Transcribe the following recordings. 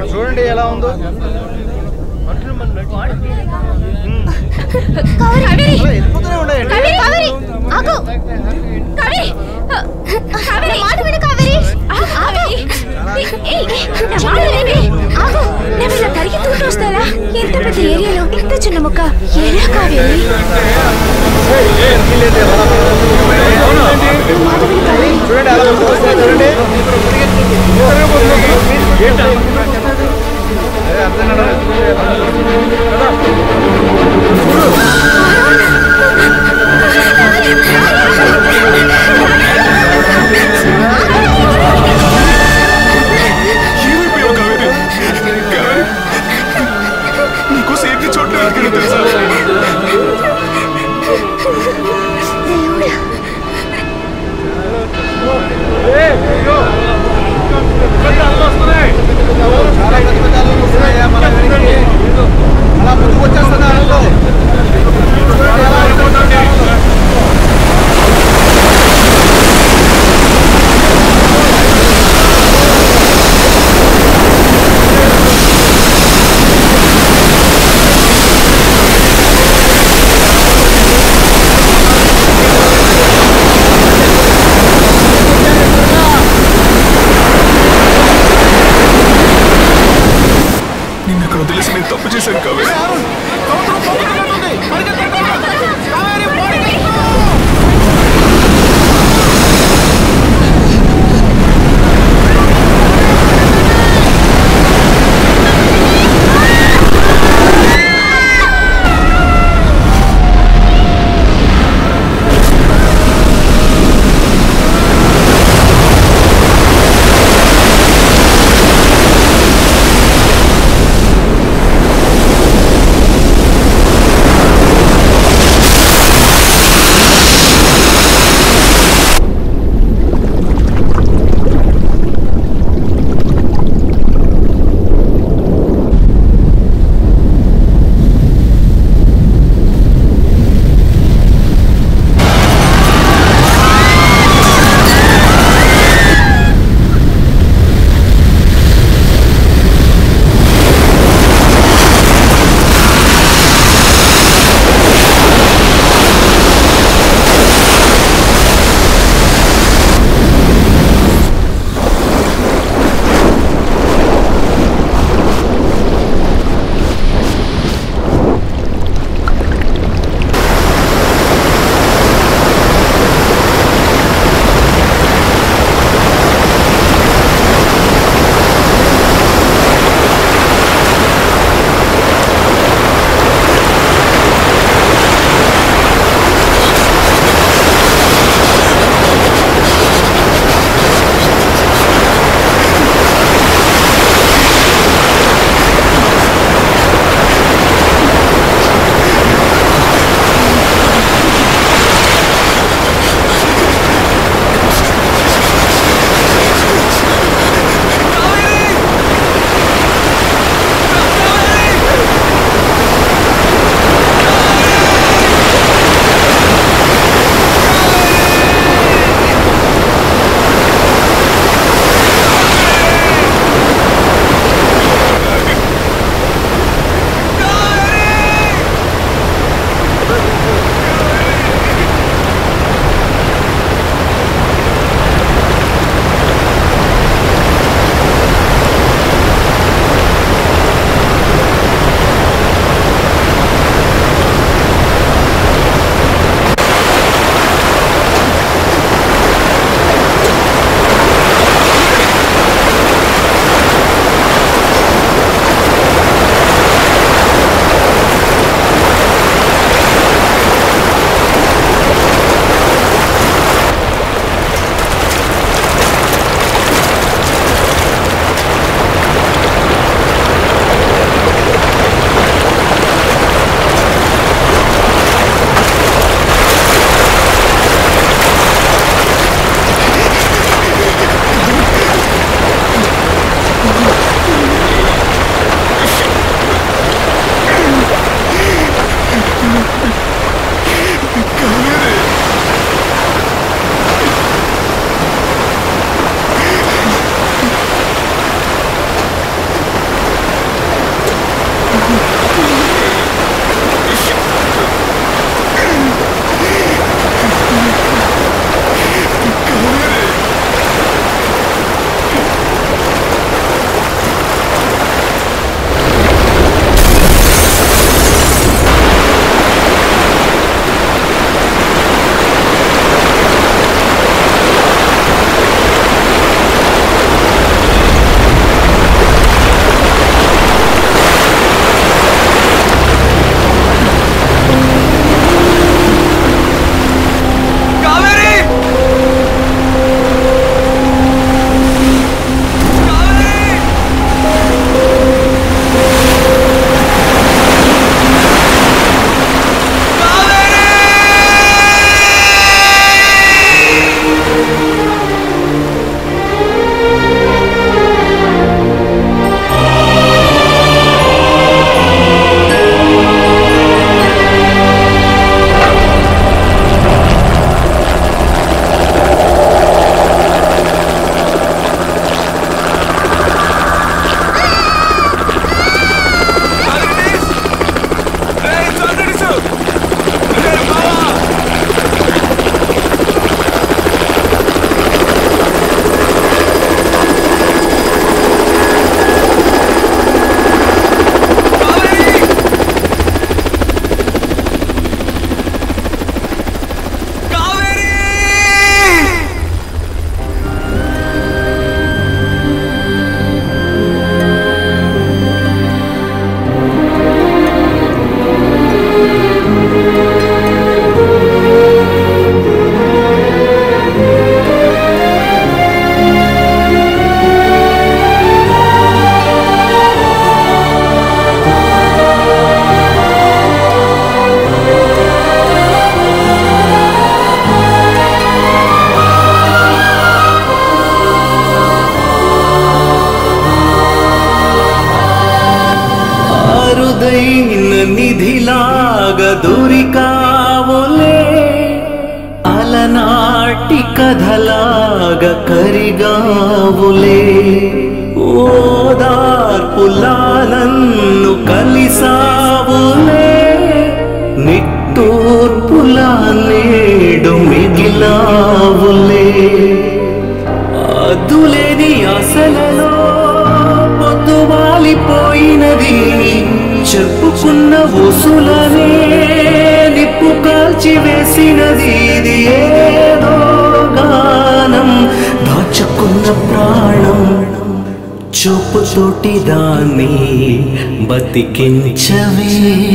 చూడండి ఎలా ఉందో కావేరి అలా వెళ్ళిపోతూనే ఉన్నాయండి కావేరి కావేరి ఆగు కావేరి కావేరి మాట విను కావేరి ఆగు ఏయ్ నా మాట వినండి ఆగు నేను ఇలా పరిగెత్తుకుంటూ వస్తారా ఎంత పెద్ద ఏరియాలో ఇంత చిన్న ముక్క ఎలా కావేరి మాట విను కావేరి చూడండి అలా వస్తాయి చూడండి అదే అర్థం ఏమైపోయావు కావేరి కావేరి నీకోసం ఎన్ని చోట్ల వెతికానో తెలుసా దేవుడా ఏ ఆశలలో పొద్దు వాలిపోయినది చెప్పుకున్న ఊసులనే నిప్పు కాల్చి వేసినది ఇది ఏదో గానం దాచుకున్న ప్రాణం చూపుతోటి దాన్ని బతికించవే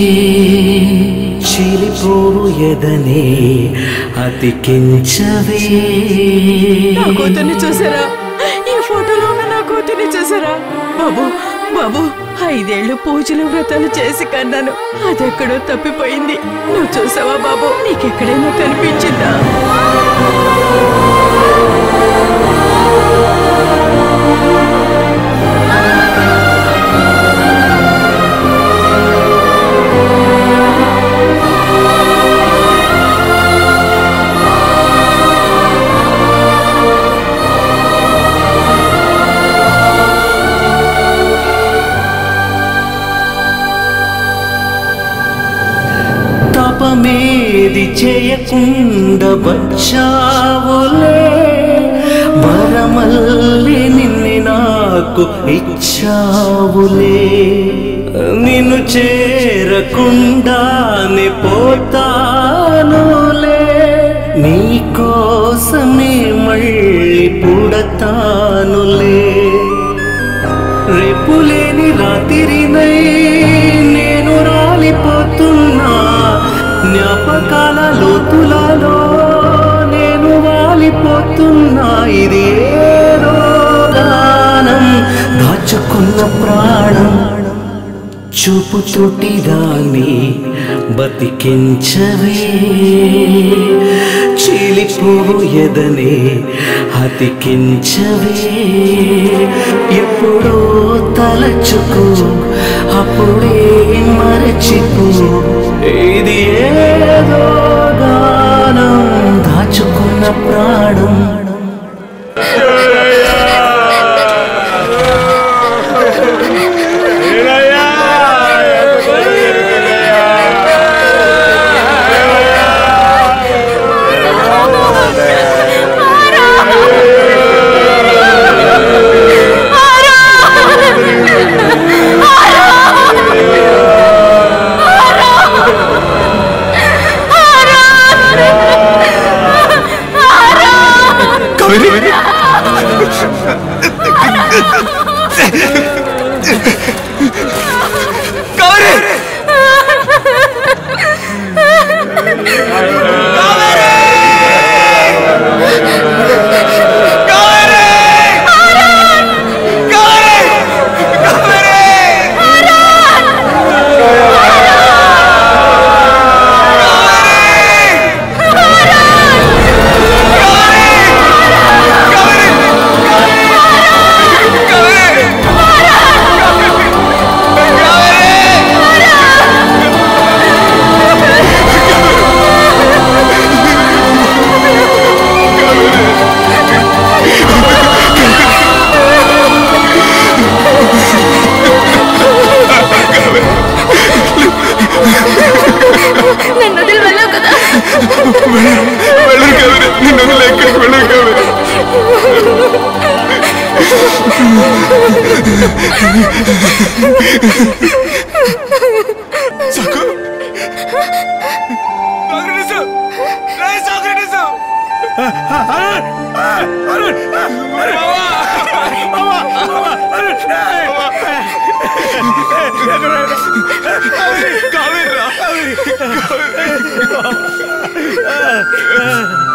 చీలిపోవు ఎదనే అతికించవే నా కూతుర్ని చూసారా ఈ ఫోటోలో ఉన్న నా కూతుర్ని చూసారా బాబు బాబు ఐదేళ్లు పూజలు వ్రతాలు చేసి కన్నాను అదెక్కడో తప్పిపోయింది నువ్వు చూసావా బాబు నీకెక్కడైనా కనిపించిందా తపమేది చేయకుండా వచ్చావులే వరమల్లి నిన్ను నాకు ఇచ్చావులే నిన్ను చేరకుండానే పోతానులే నీ కోసమే మళ్ళీ పుడతానులే రేపు లేని రాత్రినై నేను రాలిపోతున్నా జ్ఞాపకాల లోతులలో నేను వాలిపోతున్నా ఇది ఏదో గానం దాచుకున్న ప్రాణం చూపు తోటి దాన్ని బతికించవే చీలిపోవు ఎదనే అతికించవే ఎప్పుడో తలచుకో అప్పుడే మరచిపో ఇది ఏదో గానం దాచుకున్న ప్రాణం కావేరి కావేరి నన్ను వదిలి వెళ్ళావు కదా వెళ్ళరు కావేరి నిన్ను వదిలి ఎక్కడికి వెళ్ళరు కావేరి సాకు సాక్రటీసు రే సాక్రటీసు కావేరి రా